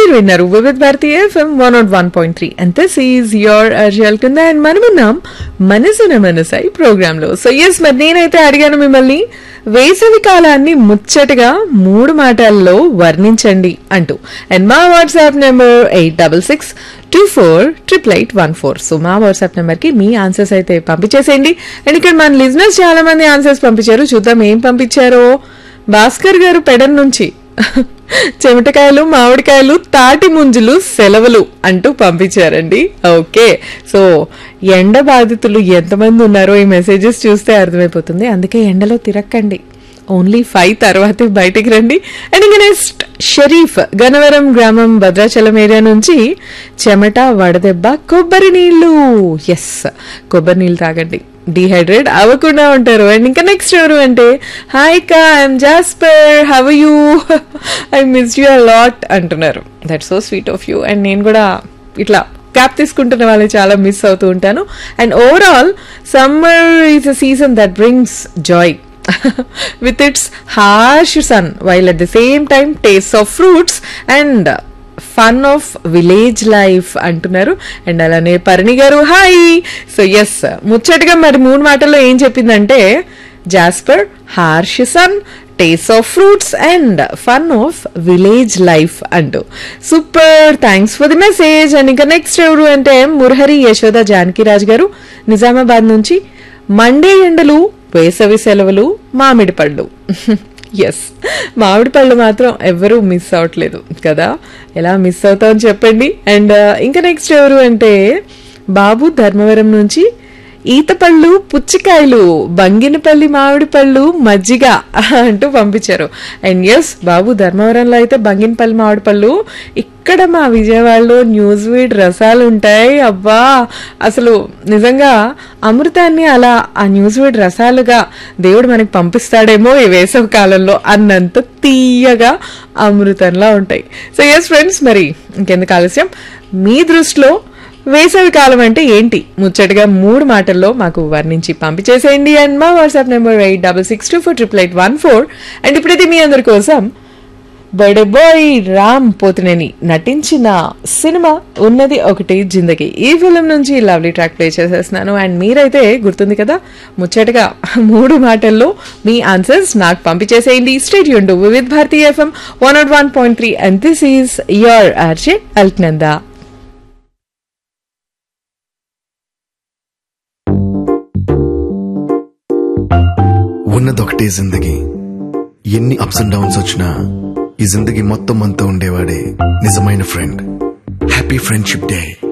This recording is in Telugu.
మీరు విన్నారు Vividh Bharati FM one nought one point three and this is your అర్జల్ కింద అండ్ మనమున్నాం మనసున మనసై ప్రోగ్రామ్ లో సో ఎస్ మరి నేనైతే అడిగాను మిమ్మల్ని వేసవి కాలాన్ని ముచ్చటగా మూడు మాటల్లో వర్ణించండి అంటూ అండ్ మా WhatsApp number eight double six two four triple eight one four so మా వాట్సాప్ నెంబర్ కి మీ ఆన్సర్స్ అయితే పంపించేసేయండి అండ్ ఇక్కడ మన లిజినెస్ చాలా మంది ఆన్సర్స్ పంపించారు చూద్దాం ఏం పంపించారో భాస్కర్ గారు పెడన్ నుంచి చెమటకాయలు మామిడికాయలు తాటి ముంజులు సెలవులు అంటూ పంపించారండి ఓకే సో ఎండ బాధితులు ఎంతమంది ఉన్నారో ఈ మెసేజెస్ చూస్తే అర్థమైపోతుంది అందుకే ఎండలో తిరక్కండి ఓన్లీ ఫైవ్ తర్వాతే బయటికి రండి అండ్ ఇంకా నెక్స్ట్ షరీఫ్ గనవరం గ్రామం భద్రాచలం ఏరియా నుంచి చెమట వడదెబ్బ కొబ్బరి నీళ్లు ఎస్ కొబ్బరి నీళ్ళు తాగండి డిహైడ్రేట్ అవ్వకుండా ఉంటారు అండ్ ఇంకా నెక్స్ట్ ఎవరు అంటే హాయ్ కా I'm Jasper how you I miss you a lot అంటున్నారు that so sweet of you and నేను కూడా ఇట్లా క్యాప్ తీసుకుంటున్న వాళ్ళని చాలా మిస్ అవుతూ ఉంటాను and overall summer is a season that brings joy with its harsh sun while at the same time tastes of fruits and fun of village life అంటున్నారు అండ్ అలానే పరిణి గారు హాయ్ సో ఎస్ ముచ్చటగా మరి మూడు మాటల్లో ఏం చెప్పిందంటే Jasper harsh sun taste of fruits and fun of village life అంటూ super thanks for the message and ఇంకా నెక్స్ట్ ఎవరు అంటే మురహరి యశోద జానకిరాజ్ గారు నిజామాబాద్ నుంచి మండే ఎండలు వేసవి సెలవులు మామిడి పళ్ళు ఎస్ మామిడి పళ్ళు మాత్రం ఎవరు మిస్ అవ్వట్లేదు కదా ఎలా మిస్ అవుతామని చెప్పండి అండ్ ఇంకా నెక్స్ట్ ఎవరు అంటే బాబు ధర్మవరం నుంచి ఈత పళ్ళు పుచ్చికాయలు బంగినపల్లి మామిడి పళ్ళు మజ్జిగ అంటూ పంపించారు అండ్ ఎస్ బాబు ధర్మవరంలో అయితే బంగినపల్లి మామిడి పళ్ళు ఇక్కడ మా విజయవాడలో న్యూస్ వీడ్ రసాలు ఉంటాయి అబ్బా అసలు నిజంగా అమృతాన్ని అలా ఆ న్యూస్ వీడ్ రసాలుగా దేవుడు మనకి పంపిస్తాడేమో ఈ వేసవి కాలంలో అన్నంత తీయగా అమృతంలా ఉంటాయి సో ఎస్ ఫ్రెండ్స్ మరి ఇంకెందుకు ఆలస్యం మీ దృష్టిలో వేసవి కాలం అంటే ఏంటి ముచ్చటగా మూడు మాటల్లో మాకు వర్ణించి పంపించేసేయండి అండ్ మా WhatsApp number eight double six two four triple eight one four and ఇప్పుడైతే మీ అందరి కోసం బర్డే బాయ్ రామ్ పోతునేని నటించిన సినిమా ఉన్నది ఒకటి జిందగీ ఈ ఫిలిం నుంచి లవ్లీ ట్రాక్ ప్లే చేసేస్తున్నాను అండ్ మీరైతే గుర్తుంది కదా ముచ్చటగా మూడు మాటల్లో మీ ఆన్సర్స్ నాకు పంపించేసేయండి స్టేట్ యూన్ Vividh Bharati FM one nought one point three and this is your RJ Alaknanda ఉన్నదొకటే జిందగీ ఎన్ని అప్స్ అండ్ డౌన్స్ వచ్చినా ఈ జిందగీ మొత్తం అంతా ఉండేవాడే నిజమైన ఫ్రెండ్ హ్యాపీ ఫ్రెండ్షిప్ డే